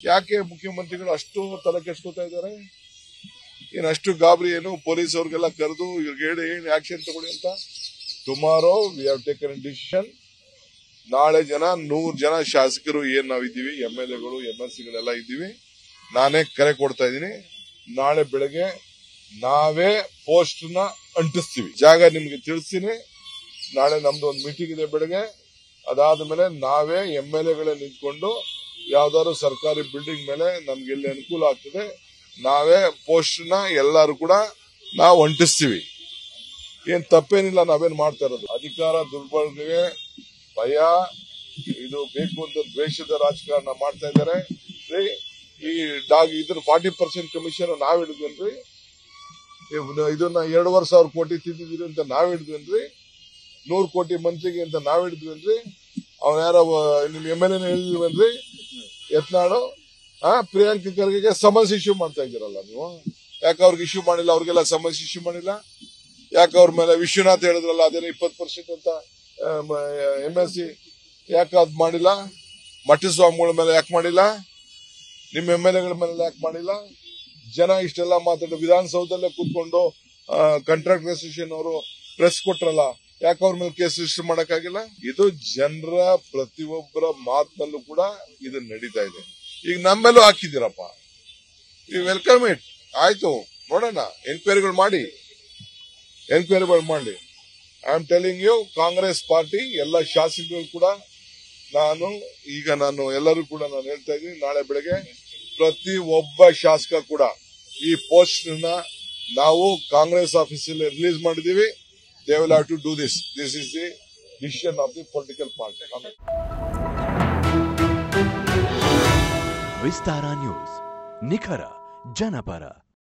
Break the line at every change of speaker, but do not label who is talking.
ಯಾಕೆ ಮುಖ್ಯಮಂತ್ರಿಗಳು ಅಷ್ಟು ತಲೆ ಕೆಡ್ಸ್ಕೊತಾ ಇದ್ದಾರೆ ಏನ್ ಅಷ್ಟು ಗಾಬರಿ ಏನು ಪೊಲೀಸ್ ಅವ್ರಿಗೆಲ್ಲ ಕರೆದು ಇವ್ರಿಗೆ ಹೇಳಿ ಏನ್ ಆಕ್ಷನ್ ತಗೊಳ್ಳಿ ಅಂತ tomorrow we have taken decision ನಾಳೆ ಜನ ನೂರ್ ಜನ ಶಾಸಕರು ಏನ್ ನಾವಿದ್ದೀವಿ ಎಂ ಎಲ್ ಎಗಳು ಎಂ ಎಲ್ ಸಿಗಳೆಲ್ಲ ಇದ್ದೀವಿ ನಾನೇ ಕರೆ ಕೊಡ್ತಾ ಇದ್ದೀನಿ ನಾಳೆ ಬೆಳಗ್ಗೆ ನಾವೇ ಪೋಸ್ಟ್ ನ ಅಂಟಿಸ್ತೀವಿ ಜಾಗ ನಿಮ್ಗೆ ತಿಳಿಸ್ತೀನಿ ನಾಳೆ ನಮ್ದು ಒಂದು ಮೀಟಿಂಗ್ ಇದೆ ಬೆಳಗ್ಗೆ ಅದಾದ ಮೇಲೆ ನಾವೇ ಎಂ ಎಲ್ ಎಗಳೇ ನಿಂತ್ಕೊಂಡು ಯಾವ್ದಾದ್ರು ಸರ್ಕಾರಿ ಬಿಲ್ಡಿಂಗ್ ಮೇಲೆ ನಮ್ಗೆ ಎಲ್ಲಿ ಅನುಕೂಲ ಆಗ್ತದೆ ನಾವೇ ಪೋಸ್ಟ್ ನ ಎಲ್ಲರೂ ಕೂಡ ನಾವು ಅಂಟಿಸ್ತೀವಿ ಏನ್ ತಪ್ಪೇನಿಲ್ಲ ನಾವೇನ್ ಮಾಡ್ತಾ ಇರೋದು ಅಧಿಕಾರ ದುರ್ಬಳಕೆಗೆ ಭಯ ಇದು ಬೇಕು ಅಂತ ದ್ವೇಷದ ರಾಜಕಾರಣ ಮಾಡ್ತಾ ಇದ್ದಾರೆ ರೀ, ಈ ಡಾಗ್ ಇದ್ರ ಫಾರ್ಟಿ ಪರ್ಸೆಂಟ್ ಕಮಿಷನ್ ನಾವ್ ಹಿಡಿದ್ವನ್ರಿ ಇವ್ನ- ಇದನ್ನ ಎರಡೂವರೆ ಸಾವಿರ ಕೋಟಿ ತಿಂದಿದ್ದೀರಿ ಅಂತ ನಾವ್ ಹಿಡಿದ್ವನ್ರಿ ನೂರು ಕೋಟಿ ಮಂತ್ರಿಗೆ ಅಂತ ನಾವ್ ಹಿಡಿದ್ವನ್ರಿ ಅವ್ನ ಯಾರ ನಿಮ್ ಎಮ್ ಎಲ್ ಎನ್ ಹೇಳಿದ್ವನ್ರಿ ಯತ್ನಾಳು ಆ ಪ್ರಿಯಾಂಕ ಖರ್ಗೆಗೆ ಸಮನ್ಸ್ ಇಶ್ಯೂ ಮಾಡ್ತಾ ಇದ್ದೀರಲ್ಲ ನೀವು ಯಾಕೆ ಅವ್ರಿಗೆ ಇಶ್ಯೂ ಮಾಡಿಲ್ಲ ಅವ್ರಿಗೆಲ್ಲ ಸಮನ್ಸ್ ಇಶ್ಯೂ ಮಾಡಿಲ್ಲ ಯಾಕೆ ಅವ್ರ ಮೇಲೆ ವಿಶ್ವನಾಥ್ ಹೇಳಿದ್ರಲ್ಲ ಅದೇನೋ ಇಪ್ಪತ್ತು ಪರ್ಸೆಂಟ್ ಅಂತ ಎಂ ಎಸ್ ಸಿ ಯಾಕೆ ಅದ್ ಮಾಡಿಲ್ಲ ಮಠಸ್ವಾಮಿಗಳ ಮೇಲೆ ಯಾಕೆ ಮಾಡಿಲ್ಲ ನಿಮ್ಮ ಎಂ ಎಲ್ ಎಗಳ ಮೇಲೆ ಯಾಕೆ ಮಾಡಿಲ್ಲ ಜನ ಇಷ್ಟೆಲ್ಲ ಮಾತಾಡೋ ವಿಧಾನಸೌಧದಲ್ಲೇ ಕೂತ್ಕೊಂಡು ಕಾಂಟ್ರಾಕ್ಟ್ ಅಸೋಸಿಯೇಷನ್ ಅವರು ಪ್ರೆಸ್ ಕೊಟ್ರಲ್ಲ ಯಾಕೆ ಅವ್ರ ಮೇಲೆ ಕೇಸ್ ರಿಜಿಸ್ಟರ್ ಮಾಡಕ್ಕಾಗಿಲ್ಲ ಇದು ಜನರ ಪ್ರತಿಯೊಬ್ಬರ ಮಾತಿನಲ್ಲೂ ಕೂಡ ಇದು ನಡೀತಾ ಇದೆ ಈಗ ನಮ್ಮೆಲ್ಲೂ ಹಾಕಿದ್ದೀರಪ್ಪ ಈ ವೆಲ್ಕಮ್ ಇಟ್ ಆಯ್ತು ನೋಡೋಣ ಎನ್ಕ್ವೈರಿಗಳು ಮಾಡಿ ಎನ್ಕ್ವೈರಿಗಳು ಮಾಡಿ I am telling you Congress party ಎಲ್ಲ ಶಾಸಕರು ಕೂಡ ನಾನು ಈಗ ನಾನು ಎಲ್ಲರೂ ಕೂಡ ನಾನು ಹೇಳ್ತಾ ಇದ್ದೀನಿ ನಾಳೆ ಬೆಳಗ್ಗೆ ಪ್ರತಿ ಒಬ್ಬ ಶಾಸಕ ಕೂಡ ಈ ಪೋಸ್ಟ್ ನ ನಾವು ಕಾಂಗ್ರೆಸ್ ಆಫೀಸಲ್ಲಿ ರಿಲೀಸ್ ಮಾಡಿದೀವಿ they will have to do this this is the decision of the political party
Vistara news ನಿಖರ ಜನಪರ